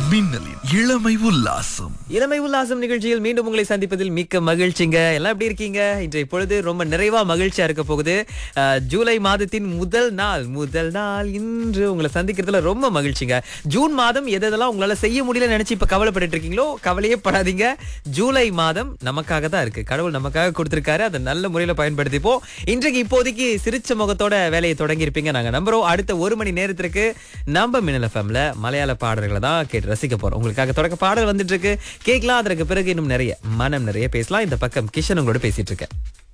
மின்னலின் இளமை உல்லாசம் இளமை உல்லாசம் நிகழ்ச்சியில் மீண்டும் உங்களை சந்திப்பதில் மிக்க மகிழ்ச்சிங்க எல்லாம் எப்படி இருக்கீங்க இன்றைய பொழுது ரொம்ப நிறைவா மகிழ்ச்சியா இருக்க போகுது அஹ், ஜூலை மாதத்தின் முதல் நாள் முதல் நாள் இன்று உங்களை சந்திக்கிறதுல ரொம்ப மகிழ்ச்சிங்க ஜூன் மாதம் எது எதெல்லாம் உங்களால செய்ய முடியல நினைச்சு இப்ப கவலைப்பட்டு இருக்கீங்களோ கவலையே படாதீங்க ஜூலை மாதம் நமக்காக தான் இருக்கு கடவுள் நமக்காக கொடுத்திருக்காரு அதை நல்ல முறையில பயன்படுத்திப்போம் இன்றைக்கு இப்போதைக்கு சிரிச்ச முகத்தோட வேலையை தொடங்கி இருப்பீங்க நாங்க நம்புறோம் அடுத்த ஒரு மணி நேரத்திற்கு நம்ம மின்னல் எஃப்எம்ல மலையாள பாடல்களை தான் கேட்டு ரசிக்க போறோம் உங்களுக்காக தொடக்க பாடல் வந்துட்டு இருக்கு கேட்கலாம் அதற்கு பிறகு இன்னும் நிறைய மனம் நிறைய பேசலாம் இந்த பக்கம் கிஷன் உங்களோட பேசிட்டு இருக்கேன்